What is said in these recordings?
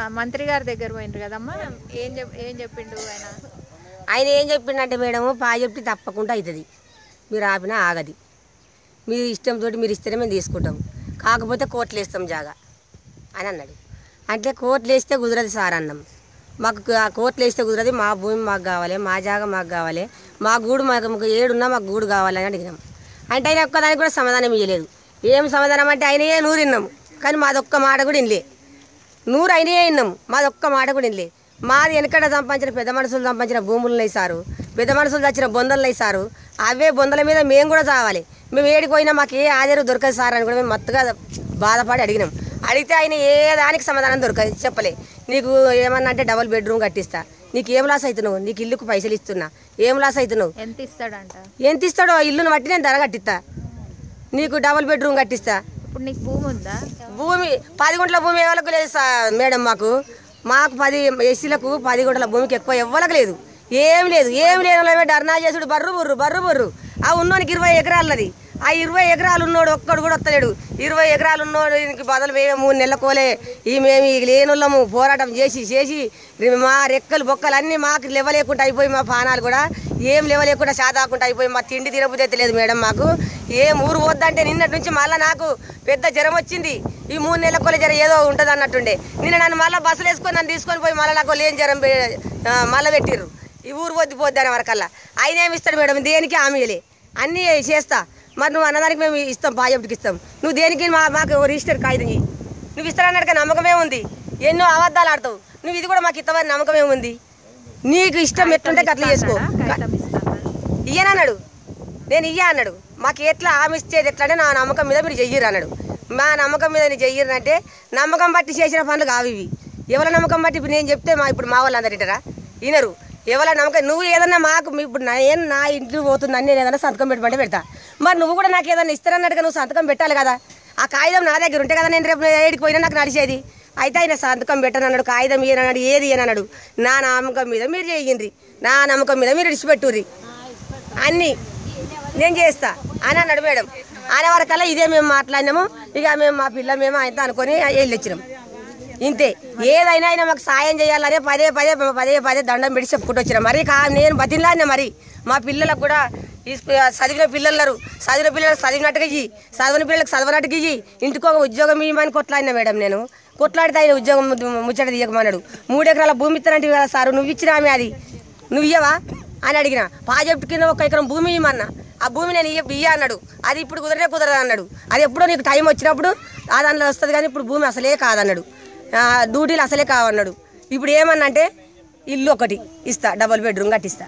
మంత్రి గారి దగ్గర పోయినారు కదమ్మా ఏం చెప్ ఏం చెప్పిండు ఆయన ఆయన ఏం చెప్పిండంటే మేడం ప్రాజెక్టు తప్పకుండా అవుతుంది మీరు ఆపినా ఆగది మీ ఇష్టంతో మీరు ఇస్తేనే మేము తీసుకుంటాం కాకపోతే కోట్లు వేస్తాం జాగా అని అన్నాడు అంటే కోట్లు వేస్తే కుదరదు సార్ అన్నాం మాకు ఆ కోట్లు వేస్తే కుదరదు మా భూమి మాకు కావాలి మా జాగా మాకు కావాలి మా గూడు మాకు మాకు ఏడున్నా మాకు గూడు కావాలని అడిగినాం అంటే ఆయన ఒక్కదానికి కూడా సమాధానం ఇవ్వలేదు ఏం సమాధానం అంటే ఆయనయే నూరు విన్నాము కానీ మాది ఒక్క మాట కూడా వినలే నూరు అయినే విన్నాము మాది ఒక్క మాట కూడా వినలే మాది వెనకట సంపాదించిన పెద్ద మనుషులు సంపాదించిన భూములు సారు పెద్ద మనుషులు తెచ్చిన బొందలు సారు అవే బొందల మీద మేము కూడా చావాలి మేము ఏడికి పోయినా మాకు ఏ ఆధారం దొరకదు సార్ అని కూడా మేము మత్తుగా బాధపడి అడిగినాం అడిగితే ఆయన ఏ దానికి సమాధానం దొరకదు చెప్పలే నీకు ఏమన్నా అంటే డబుల్ బెడ్రూమ్ కట్టిస్తా నీకు ఏం లాస్ అవుతున్నావు నీకు ఇల్లుకు పైసలు ఇస్తున్నా ఏం లాస్ అవుతున్నావు ఎంత ఇస్తాడంట ఎంత ఇస్తాడో ఆ ఇల్లును బట్టి నేను ధర కట్టిస్తా నీకు డబుల్ బెడ్రూమ్ కట్టిస్తా ఇప్పుడు నీకు భూమి ఉందా భూమి పది గుంటల భూమి ఎవరికి లేదు సా- మేడం మాకు మాకు పది ఎస్సీలకు పది గుంటల భూమికి ఎక్కువ ఎవ్వరికి లేదు ఏం లేదు ఏం లేదు వాళ్ళమే ధర్నా చేసుడు బర్రు బుర్రు బర్రు బుర్రు ఆ ఉన్నోనికి ఇరవై ఎకరాలది ఆ ఇరవై ఎకరాలు ఉన్నోడు ఒక్కడు కూడా వస్తలేడు ఇరవై ఎకరాలు ఉన్నోడు ఈయనకి బదులు మేమే మూడు నెలల కోలే ఈ మేము ఈ లేనుళ్ళము పోరాటం చేసి చేసి మా రెక్కలు బొక్కలు అన్నీ మాకు లేవలేకుండా అయిపోయి మా పానాలు కూడా ఏం లేవలేకుండా శాతాకుండా అయిపోయి మా తిండి తినబుద్ధి లేదు మేడం మాకు ఏం ఊరు పోద్దంటే నిన్నటి నుంచి మళ్ళీ నాకు పెద్ద జ్వరం వచ్చింది ఈ మూడు నెలల కొల జ్వరం ఏదో ఉంటుంది అన్నట్టుండే నిన్న నన్ను మళ్ళీ బస్సులు వేసుకొని నన్ను తీసుకొని పోయి మళ్ళీ నాకు లేని జ్వరం పె- ఆ, మళ్ళీ పెట్టిర్రు ఈ ఊరు పోద్ది పోద్ది అనే వరకల్లా ఆయన ఏమి ఇస్తాడు మేడం దేనికి హామీలే అన్నీ చేస్తా మరి నువ్వు అన్నదానికి మేము ఇస్తాం ప్రాజెక్టుకి ఇస్తాం నువ్వు దేనికి మా మాకు రిజిస్టర్ కాగితం ఇయ్యి. నువ్వు ఇస్తానన్నట్టుగా నమ్మకమే ఉంది ఎన్నో అబద్ధాలు ఆడతావు నువ్వు ఇది కూడా మాకు ఇస్తావని నమ్మకమే ఉంది నీకు ఇష్టం ఎట్లుంటే అట్లా చేసుకో కాగితం ఇస్తాను ఇయ్యనన్నాడు నేను ఇయ్య అన్నాడు మాకు ఎట్లా హామీ ఇచ్చేది ఎట్లా అంటే నా నమ్మకం మీద మీరు చెయ్యరు అన్నాడు మా నమ్మకం మీద నేను చెయ్యరు అంటే నమ్మకం బట్టి చేసిన పనులు కావు ఇవి ఎవరి నమ్మకం బట్టి ఇప్పుడు నేను చెప్తే మా ఇప్పుడు మా వాళ్ళు అందరు ఇంటారా వినరు ఎవరి నమ్మకం నువ్వు ఏదన్నా మాకు మీ- ఇప్పుడు నేను నా ఇంటికి పోతుందని నేను ఏదైనా సంతకం పెట్టమంటే పెడతా మరి నువ్వు కూడా నాకు ఏదైనా ఇస్తారన్నట్టుగా నువ్వు సంతకం పెట్టాలి కదా ఆ కాగితం నా దగ్గర ఉంటే కదా నేను రేపు ఏడికి పోయినా నాకు నడిచేది అయితే ఆయన సంతకం పెట్టనన్నాడు కాగితం ఇయ్యనన్నాడు ఏది ఇయ్యనన్నాడు నా నమ్మకం మీద మీరు చేయండి నా నమ్మకం మీద మీరు ఇడిచిపెట్టుర్రి అన్నీ నేను చేస్తా అని అన్నాడు మేడం అనే వరకల్లా ఇదే మేము మాట్లాడినాము ఇక మేము మా పిల్ల మేము ఆయనతో అనుకొని వెళ్ళొచ్చినాం ఇంతే ఏదైనా అయినా మాకు సాయం చేయాలనే పదే పదే పదే పదే దండం పెట్టి చెప్పుకుంటూ వచ్చినాం మరి కా నేను బతిలాడినా మరి మా పిల్లలకు కూడా ఈ స్కూ- చదివిన పిల్లలు చదివిన పిల్లలకు చదివినట్టుగా ఇయ్యి చదివిన పిల్లలకు చదవనట్టుగా ఇయ్యి ఇంటికి ఒక ఉద్యోగం ఇవ్వమని కొట్లాడినా మేడం నేను కొట్లాడితే ఆయన ఉద్యోగం ము- ముచ్చట తీయకమన్నాడు మూడు ఎకరాల భూమి ఇస్తానంటే కదా సారు నువ్వు ఇచ్చినామే అది నువ్వు ఇయ్యవా అని అడిగిన ప్రాజెక్టు కింద ఒక ఎకరం భూమి ఇవ్వమన్నా ఆ భూమి నేను ఇయ్య ఇయ్య అన్నాడు అది ఇప్పుడు కుదరనే కుదరదు అన్నాడు అది ఎప్పుడో నీకు టైం వచ్చినప్పుడు ఆ దాంట్లో వస్తుంది కానీ ఇప్పుడు భూమి అసలే కాదన్నాడు ఆ, డ్యూటీలు అసలే కావన్నాడు ఇప్పుడు ఏమన్నా అంటే ఇల్లు ఒకటి ఇస్తా డబుల్ బెడ్రూమ్ కట్టిస్తా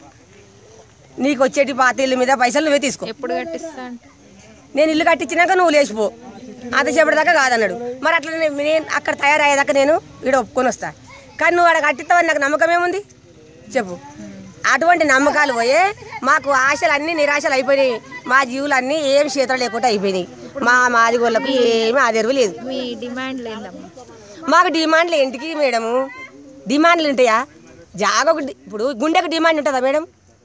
నీకు వచ్చేటి పాత ఇల్లు మీద పైసలు నువ్వే తీసుకో ఎప్పుడు కట్టిస్తా అంటే నేను ఇల్లు కట్టించినాక నువ్వు లేచిపో అంతసేపటి దాకా కాదన్నాడు మరి అట్లా నేను నేను అక్కడ తయారయ్యేదాకా నేను ఇక్కడ ఒప్పుకొని వస్తా కానీ నువ్వు అక్కడ కట్టిస్తావని నాకు నమ్మకం ఏముంది చెప్పు అటువంటి నమ్మకాలు పోయే మాకు ఆశలు అన్నీ నిరాశలు అయిపోయినాయి మా జీవులు అన్నీ ఏం చేతులు లేకుండా అయిపోయినాయి మా మాదిగోళ్ళకు ఏమీ ఆదరవు లేదు మీ డిమాండ్లు ఏందమ్మా మాకు డిమాండ్లు ఏంటికి మేడము డిమాండ్లు ఉంటాయా జాగ ఒకటి ఇప్పుడు గుండెకు డిమాండ్ ఉంటుందా మేడం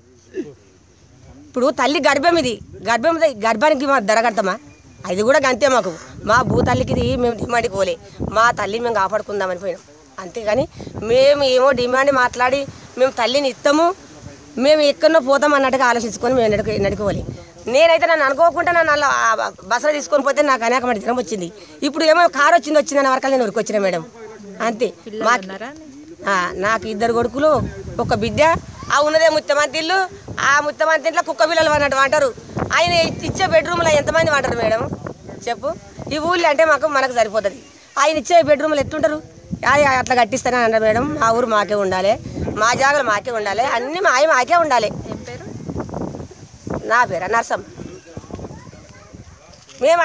ఇప్పుడు తల్లి గర్భం ఇది గర్భం గర్భానికి మా ధర కడతామా అది కూడా గంతే మాకు మా భూతల్లికి ఇది మేము డిమాండ్కి పోలే మా తల్లి మేము కాపాడుకుందామని పోయినాం అంతేగాని మేము ఏమో డిమాండ్ మాట్లాడి మేము తల్లిని ఇస్తాము మేము ఎక్కడో పోతాం అన్నట్టుగా ఆలోచించుకొని మేము ఎన్నడికి ఎన్నడికి పోలే నేనైతే నన్ను అనుకోకుండా నన్ను అలా బస్సులో తీసుకొని పోతే నాకు అనేక మంది దినం వచ్చింది ఇప్పుడు ఏమో కారు వచ్చింది వచ్చిందన్న వరకు నేను ఉరికొచ్చిన మేడం అంతే మాకు ఉన్నారా ఆ, నాకు ఇద్దరు కొడుకులు ఒక బిడ్డ ఆ ఉన్నదే ముత్తమంతి ఇల్లు ఆ ముత్తమంతి ఇంట్లో కుక్క పిల్లలు అన్నట్టు అంటారు ఆయన ఇచ్చే బెడ్రూమ్లో ఎంతమంది అంటారు మేడం చెప్పు ఈ ఊళ్ళో అంటే మాకు మనకు సరిపోతుంది ఆయన ఇచ్చే బెడ్రూమ్లు ఎట్టుంటారు అది అట్లా కట్టిస్తానని అన్నారు మేడం మా ఊరు మాకే ఉండాలి మా జాగాలు మాకే ఉండాలి అన్నీ మా మాకే ఉండాలి ఏం పేరు నా పేరు నర్సమ్మ